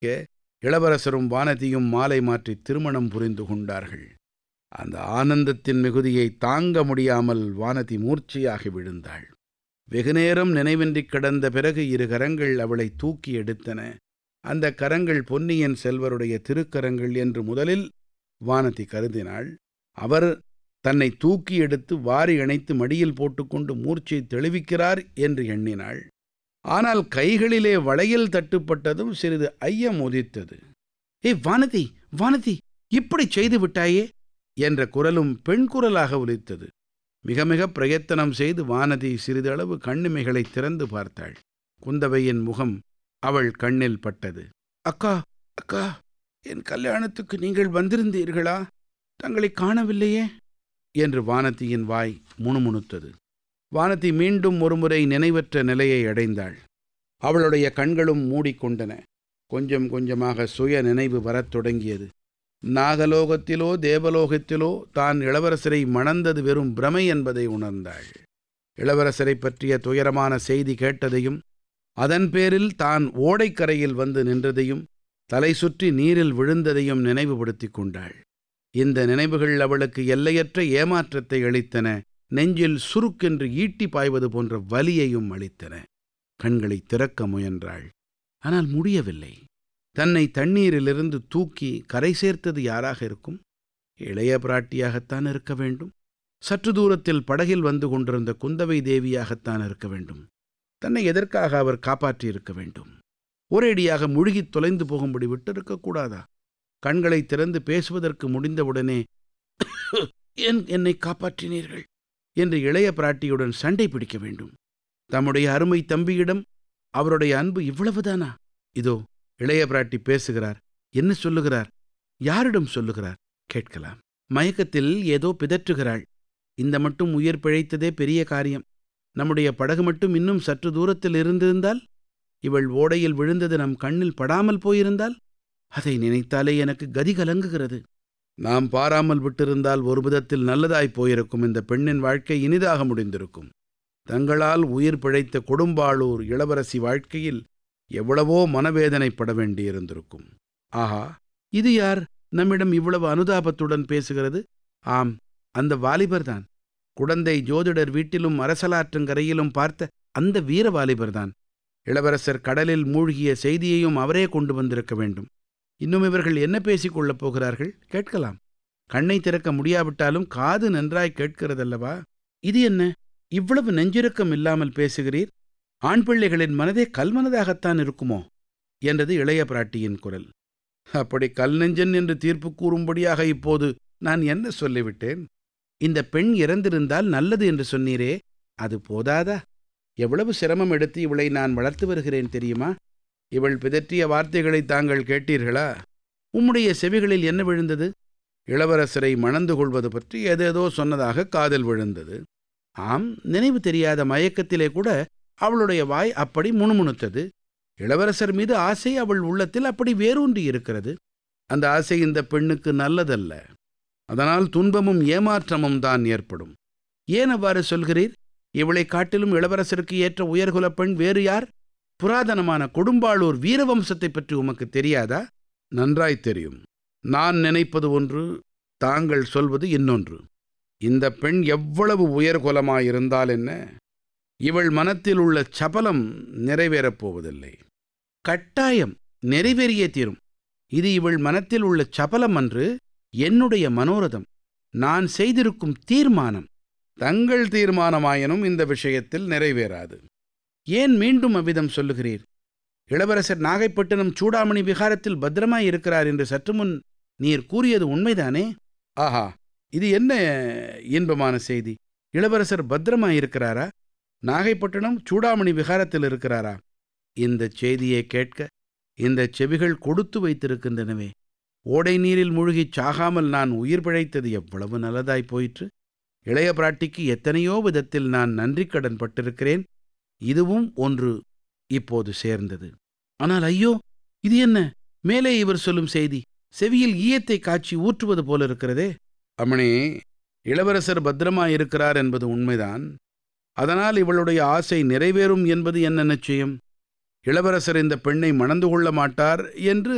இளவரசரும் வானதியும் மாலை மாற்றி திருமணம் புரிந்து கொண்டார்கள் அந்த ஆனந்தத்தின் மிகுதியை தாங்க முடியாமல் வானதி மூர்ச்சையாகி விழுந்தாள் வெகுநேரம் நினைவின்றி கிடந்த பிறகு இரு கரங்கள் அவளை தூக்கி எடுத்தன அந்த கரங்கள் பொன்னியின் செல்வருடைய திருக்கரங்கள் என்று முதலில் வானதி கருதினாள் அவர் தன்னை தூக்கி எடுத்து வாரி இணைத்து மடியில் போட்டுக்கொண்டு மூர்ச்சை தெளிவிக்கிறார் என்று எண்ணினாள் ஆனால் கைகளிலே வளையல் தட்டுப்பட்டதும் சிறிது ஐயம் உதித்தது ஏய் வானதி வானதி இப்படி செய்து விட்டாயே என்ற குரலும் பெண் குரலாக ஒலித்தது மிக மிக பிரயத்தனம் செய்து வானதி சிறிதளவு கண்ணிமைகளை திறந்து பார்த்தாள் குந்தவையின் முகம் அவள் கண்ணில் பட்டது அக்கா அக்கா என் கல்யாணத்துக்கு நீங்கள் வந்திருந்தீர்களா தங்களை காணவில்லையே என்று வானதியின் வாய் முணுமுணுத்தது வானதி மீண்டும் ஒருமுறை நினைவற்ற நிலையை அடைந்தாள் அவளுடைய கண்களும் மூடிக்கொண்டன கொஞ்சம் கொஞ்சமாக சுய நினைவு வரத் தொடங்கியது நாகலோகத்திலோ தேவலோகத்திலோ தான் இளவரசரை மணந்தது வெறும் பிரமை என்பதை உணர்ந்தாள் இளவரசரை பற்றிய துயரமான செய்தி கேட்டதையும் அதன் பேரில் தான் ஓடைக்கரையில் வந்து நின்றதையும் தலை சுற்றி நீரில் விழுந்ததையும் நினைவுபடுத்திக் கொண்டாள் இந்த நினைவுகள் அவளுக்கு எல்லையற்ற ஏமாற்றத்தை அளித்தன நெஞ்சில் சுருக்கென்று ஈட்டி பாய்வது போன்ற வலியையும் அளித்தன கண்களை திறக்க முயன்றாள் ஆனால் முடியவில்லை தன்னை தண்ணீரிலிருந்து தூக்கி கரை சேர்த்தது யாராக இருக்கும் இளைய பிராட்டியாகத்தான் இருக்க வேண்டும் சற்று தூரத்தில் படகில் வந்து கொண்டிருந்த குந்தவை தேவியாகத்தான் இருக்க வேண்டும் தன்னை எதற்காக அவர் காப்பாற்றியிருக்க வேண்டும் ஒரேடியாக முழுகித் தொலைந்து போகும்படி விட்டிருக்கக்கூடாதா கண்களை திறந்து பேசுவதற்கு முடிந்தவுடனே என் என்னை காப்பாற்றினீர்கள் என்று இளைய பிராட்டியுடன் சண்டை பிடிக்க வேண்டும் தம்முடைய அருமை தம்பியிடம் அவருடைய அன்பு இவ்வளவுதானா இதோ இளைய பிராட்டி பேசுகிறார் என்ன சொல்லுகிறார் யாரிடம் சொல்லுகிறார் கேட்கலாம் மயக்கத்தில் ஏதோ பிதற்றுகிறாள் இந்த மட்டும் உயிர் பிழைத்ததே பெரிய காரியம் நம்முடைய படகு மட்டும் இன்னும் சற்று தூரத்தில் இருந்திருந்தால் இவள் ஓடையில் விழுந்தது நம் கண்ணில் படாமல் போயிருந்தால் அதை நினைத்தாலே எனக்கு கதி கலங்குகிறது நாம் பாராமல் விட்டிருந்தால் ஒரு விதத்தில் நல்லதாய் போயிருக்கும் இந்த பெண்ணின் வாழ்க்கை இனிதாக முடிந்திருக்கும் தங்களால் உயிர் பிழைத்த கொடும்பாளூர் இளவரசி வாழ்க்கையில் எவ்வளவோ மனவேதனைப்பட வேண்டியிருந்திருக்கும் ஆஹா இது யார் நம்மிடம் இவ்வளவு அனுதாபத்துடன் பேசுகிறது ஆம் அந்த வாலிபர்தான் குடந்தை ஜோதிடர் வீட்டிலும் அரசலாற்றங்கரையிலும் பார்த்த அந்த வீர வாலிபர்தான் இளவரசர் கடலில் மூழ்கிய செய்தியையும் அவரே கொண்டு வந்திருக்க வேண்டும் இன்னும் இவர்கள் என்ன பேசிக் கொள்ளப் போகிறார்கள் கேட்கலாம் கண்ணை திறக்க முடியாவிட்டாலும் காது நன்றாய் கேட்கிறதல்லவா இது என்ன இவ்வளவு நெஞ்சிருக்கம் இல்லாமல் பேசுகிறீர் ஆண் பிள்ளைகளின் மனதே கல்மனதாகத்தான் இருக்குமோ என்றது இளைய பிராட்டியின் குரல் அப்படி கல் நெஞ்சன் என்று தீர்ப்பு கூறும்படியாக இப்போது நான் என்ன சொல்லிவிட்டேன் இந்த பெண் இறந்திருந்தால் நல்லது என்று சொன்னீரே அது போதாதா எவ்வளவு சிரமம் எடுத்து இவளை நான் வளர்த்து வருகிறேன் தெரியுமா இவள் பிதற்றிய வார்த்தைகளை தாங்கள் கேட்டீர்களா உம்முடைய செவிகளில் என்ன விழுந்தது இளவரசரை மணந்து கொள்வது பற்றி ஏதேதோ சொன்னதாக காதல் விழுந்தது ஆம் நினைவு தெரியாத மயக்கத்திலே கூட அவளுடைய வாய் அப்படி முணுமுணுத்தது இளவரசர் மீது ஆசை அவள் உள்ளத்தில் அப்படி வேரூன்றி இருக்கிறது அந்த ஆசை இந்த பெண்ணுக்கு நல்லதல்ல அதனால் துன்பமும் ஏமாற்றமும் தான் ஏற்படும் ஏன் அவ்வாறு சொல்கிறீர் இவளை காட்டிலும் இளவரசருக்கு ஏற்ற உயர்குல பெண் வேறு யார் புராதனமான கொடும்பாளூர் வீரவம்சத்தை பற்றி உமக்கு தெரியாதா நன்றாய் தெரியும் நான் நினைப்பது ஒன்று தாங்கள் சொல்வது இன்னொன்று இந்த பெண் எவ்வளவு உயர்குலமாயிருந்தால் என்ன இவள் மனத்தில் உள்ள சபலம் நிறைவேறப் போவதில்லை கட்டாயம் நிறைவேறியே தீரும் இது இவள் மனத்தில் உள்ள சபலம் அன்று என்னுடைய மனோரதம் நான் செய்திருக்கும் தீர்மானம் தங்கள் தீர்மானமாயினும் இந்த விஷயத்தில் நிறைவேறாது ஏன் மீண்டும் அவ்விதம் சொல்லுகிறீர் இளவரசர் நாகைப்பட்டினம் சூடாமணி விகாரத்தில் பத்திரமாய் இருக்கிறார் என்று சற்று முன் நீர் கூறியது உண்மைதானே ஆஹா இது என்ன இன்பமான செய்தி இளவரசர் பத்திரமாய் இருக்கிறாரா நாகைப்பட்டினம் சூடாமணி விகாரத்தில் இருக்கிறாரா இந்த செய்தியை கேட்க இந்த செவிகள் கொடுத்து வைத்திருக்கின்றனவே ஓடை நீரில் மூழ்கிச் சாகாமல் நான் உயிர் பிழைத்தது எவ்வளவு நல்லதாய் போயிற்று இளைய பிராட்டிக்கு எத்தனையோ விதத்தில் நான் நன்றி கடன் பட்டிருக்கிறேன் இதுவும் ஒன்று இப்போது சேர்ந்தது ஆனால் ஐயோ இது என்ன மேலே இவர் சொல்லும் செய்தி செவியில் ஈயத்தை காய்ச்சி ஊற்றுவது போல இருக்கிறதே அம்மணி இளவரசர் பத்திரமாயிருக்கிறார் என்பது உண்மைதான் அதனால் இவளுடைய ஆசை நிறைவேறும் என்பது என்ன நிச்சயம் இளவரசர் இந்த பெண்ணை மணந்து கொள்ள மாட்டார் என்று